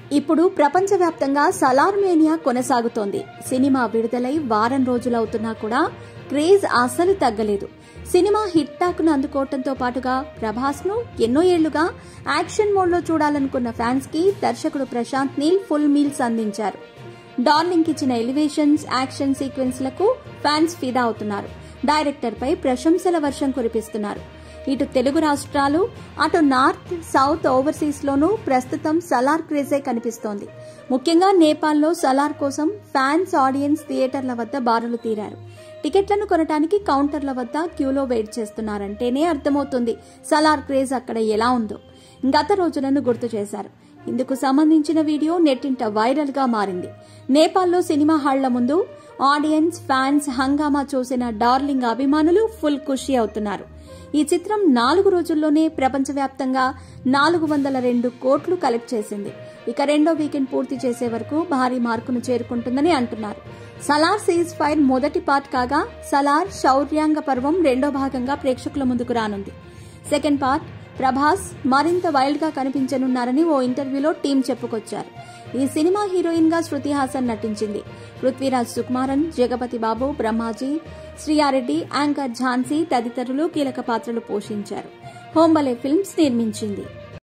ఇప్పుడు ప్రపంచవ్యాప్తంగా సలార్ మేనియా కొనసాగుతోంది సినిమా విడుదలై వారం రోజులవుతున్నా కూడా క్రేజ్ అసలు తగ్గలేదు సినిమా హిట్ టాక్ను అందుకోవడంతో పాటుగా ప్రభాస్ ను ఎన్నో ఏళ్లుగా యాక్షన్ మోడ్లో చూడాలనుకున్న ఫ్యాన్స్ కి దర్శకుడు ప్రశాంత్ నీల్ ఫుల్ మీల్స్ అందించారు డార్లింగ్ ఇచ్చిన ఎలివేషన్స్ యాక్షన్ సీక్వెన్స్లకు ఫ్యాన్స్ ఫిదా అవుతున్నారు డైరెక్టర్ పై ప్రశంసల వర్షం కురిపిస్తున్నారు ఇటు తెలుగు రాష్ట్రాలు అటు నార్త్ సౌత్ ఓవర్సీస్ లోనూ ప్రస్తుతం సలార్ క్రేజే కనిపిస్తోంది ముఖ్యంగా నేపాల్లో సలార్ కోసం ఫ్యాన్స్ ఆడియన్స్ థియేటర్ల వద్ద బారులు తీరారు టికెట్లను కొనడానికి కౌంటర్ల వద్ద క్యూలో వెయిట్ చేస్తున్నారంటేనే అర్థమవుతుంది సలార్ క్రేజ్ అక్కడ ఎలా ఉందో గత రోజులను గుర్తు చేశారు ఇందుకు సంబంధించిన వీడియో నెట్టింట వైరల్ గా మారింది నేపాల్లో సినిమా హాళ్ల ముందు ఆడియన్స్ ఫ్యాన్స్ హంగామా చూసిన డార్లింగ్ అభిమానులు ఫుల్ ఖుషి అవుతున్నారు ఈ చిత్రం నాలుగు రోజుల్లోనే ప్రపంచవ్యాప్తంగా నాలుగు వందల రెండు కోట్లు కలెక్ట్ చేసింది ఇక రెండో వీకెండ్ పూర్తి చేసే వరకు భారీ మార్కును చేరుకుంటుందని అంటున్నారు సలార్ సీజ్ ఫైర్ మొదటి పార్ట్ కాగా సలార్ శౌర్యాంగ పర్వం రెండో భాగంగా ప్రేక్షకుల ముందుకు రానుంది సెకండ్ పార్ట్ ప్రభాస్ మరింత వైల్డ్ గా కనిపించనున్నారని ఓ ఇంటర్వ్యూలో టీం చెప్పుకొచ్చారు ఈ సినిమా హీరోయిన్ గా శృతి హాసన్ నటించింది పృథ్వీరాజ్ సుకుమారన్ జగపతి బాబు బ్రహ్మాజీ శ్రీయారెడ్డి యాంకర్ ఝాన్సీ తదితరులు కీలక పాత్రలు పోషించారు హోంబలే ఫిల్మ్స్ నిర్మించింది